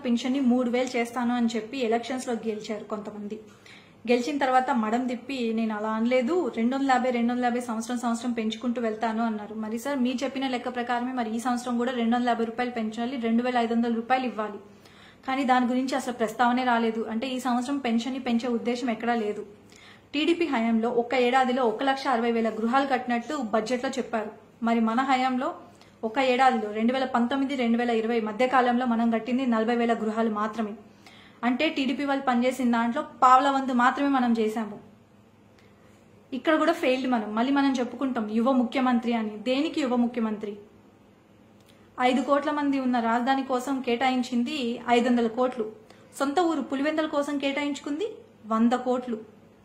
పింఛన్ని మూడు వేలు చేస్తాను అని చెప్పి ఎలక్షన్స్ లో గెలిచారు కొంతమంది గెలిచిన తర్వాత మడం తిప్పి నేను అలా అనలేదు రెండు వందల యాభై రెండు వందల యాభై సంవత్సరం సంవత్సరం పెంచుకుంటూ వెళ్తాను అన్నారు మరి సార్ మీరు చెప్పిన లెక్క ప్రకారమే మరి ఈ సంవత్సరం కూడా రెండు వందల యాభై రూపాయలు పెంచాలి రెండు వేల ఐదు వందల రూపాయలు ఇవ్వాలి కానీ దాని గురించి అసలు ప్రస్తావనే రాలేదు అంటే ఈ సంవత్సరం పెన్షన్ ని పెంచే ఉద్దేశం ఎక్కడా లేదు టీడీపీ హయాంలో ఒక్క ఏడాదిలో ఒక లక్ష అరవై వేల గృహాలు కట్టినట్టు బడ్జెట్లో చెప్పారు మరి మన హయాంలో ఒక ఏడాదిలో రెండు వేల పంతొమ్మిది రెండు వేల ఇరవై మధ్య కాలంలో మనం కట్టింది నలభై వేల గృహాలు మాత్రమే అంటే టీడీపీ వాళ్ళు పనిచేసిన దాంట్లో పావుల వంతు మాత్రమే మనం చేశాము ఇక్కడ కూడా ఫెయిల్డ్ మనం మళ్ళీ మనం చెప్పుకుంటాం యువ ముఖ్యమంత్రి అని దేనికి యువ ముఖ్యమంత్రి ఐదు కోట్ల మంది ఉన్న రాజధాని కోసం కేటాయించింది ఐదు వందల కోట్లు సొంత ఊరు పులివెందల కోసం కేటాయించుకుంది వంద కోట్లు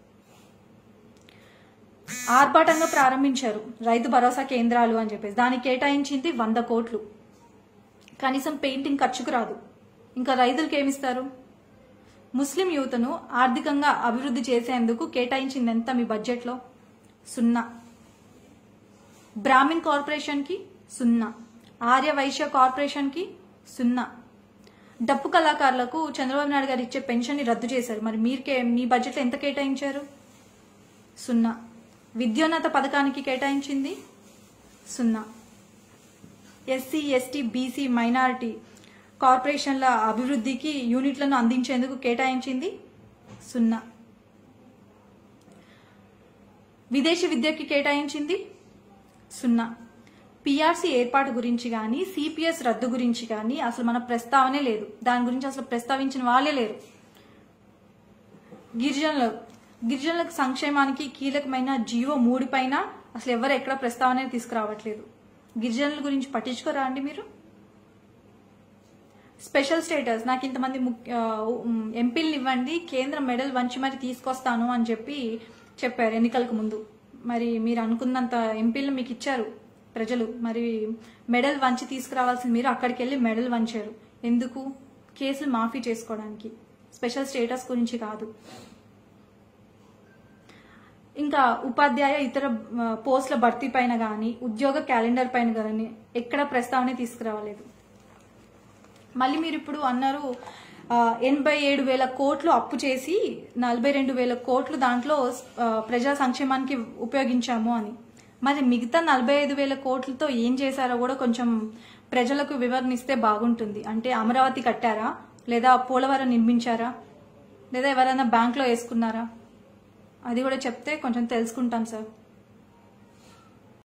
ఆర్భాటంగా ప్రారంభించారు రైతు భరోసా కేంద్రాలు అని చెప్పేసి దానికి కేటాయించింది వంద కోట్లు కనీసం పెయింటింగ్ ఖర్చుకు రాదు ఇంకా రైతులకు ఏమిస్తారు ముస్లిం యువతను ఆర్థికంగా అభివృద్ధి చేసేందుకు కేటాయించింది ఎంత మీ బడ్జెట్లో సున్నా బ్రాహ్మిన్ కార్పొరేషన్కి సున్నా ఆర్య వైశ్య కార్పొరేషన్కి సున్నా డప్పు కళాకారులకు చంద్రబాబు నాయుడు గారు ఇచ్చే పెన్షన్ని రద్దు చేశారు మరి మీరుకే మీ బడ్జెట్లో ఎంత కేటాయించారు సున్నా విద్యోన్నత పథకానికి కేటాయించింది సున్నా ఎస్సీ ఎస్టీ బీసీ మైనారిటీ కార్పొరేషన్ల అభివృద్ధికి యూనిట్లను అందించేందుకు కేటాయించింది సున్నా విదేశీ విద్యకి కేటాయించింది సున్నా పిఆర్సీ ఏర్పాటు గురించి కానీ సిపిఎస్ రద్దు గురించి కానీ అసలు మన ప్రస్తావనే లేదు దాని గురించి అసలు ప్రస్తావించిన వాళ్ళే లేరు గిరిజనుల గిరిజనులకు సంక్షేమానికి కీలకమైన జీవో మూడు పైన అసలు ఎవరు ఎక్కడ ప్రస్తావన తీసుకురావట్లేదు గిరిజనుల గురించి పట్టించుకోరా అండి మీరు స్పెషల్ స్టేటస్ నాకు ఇంతమంది ముఖ్య ఎంపీలు ఇవ్వండి కేంద్ర మెడల్ వంచి మరి తీసుకొస్తాను అని చెప్పి చెప్పారు ఎన్నికలకు ముందు మరి మీరు అనుకున్నంత ఎంపీలు మీకు ఇచ్చారు ప్రజలు మరి మెడల్ వంచి తీసుకురావాల్సింది మీరు అక్కడికి వెళ్ళి మెడల్ వంచారు ఎందుకు కేసులు మాఫీ చేసుకోవడానికి స్పెషల్ స్టేటస్ గురించి కాదు ఇంకా ఉపాధ్యాయ ఇతర ఆ, పోస్టుల భర్తీ పైన కానీ ఉద్యోగ క్యాలెండర్ పైన కానీ ఎక్కడ ప్రస్తావన తీసుకురావలేదు మళ్ళీ మీరు ఇప్పుడు అన్నారు ఆ, ఎనభై ఏడు వేల కోట్లు అప్పు చేసి నలభై రెండు వేల కోట్లు దాంట్లో ఆ, ప్రజా సంక్షేమానికి ఉపయోగించాము అని మరి మిగతా నలభై ఐదు వేల కోట్లతో ఏం చేశారో కూడా కొంచెం ప్రజలకు వివరణ ఇస్తే బాగుంటుంది అంటే అమరావతి కట్టారా లేదా పోలవరం నిర్మించారా లేదా ఎవరైనా బ్యాంక్లో వేసుకున్నారా అది కూడా చెప్తే కొంచెం తెలుసుకుంటాం సార్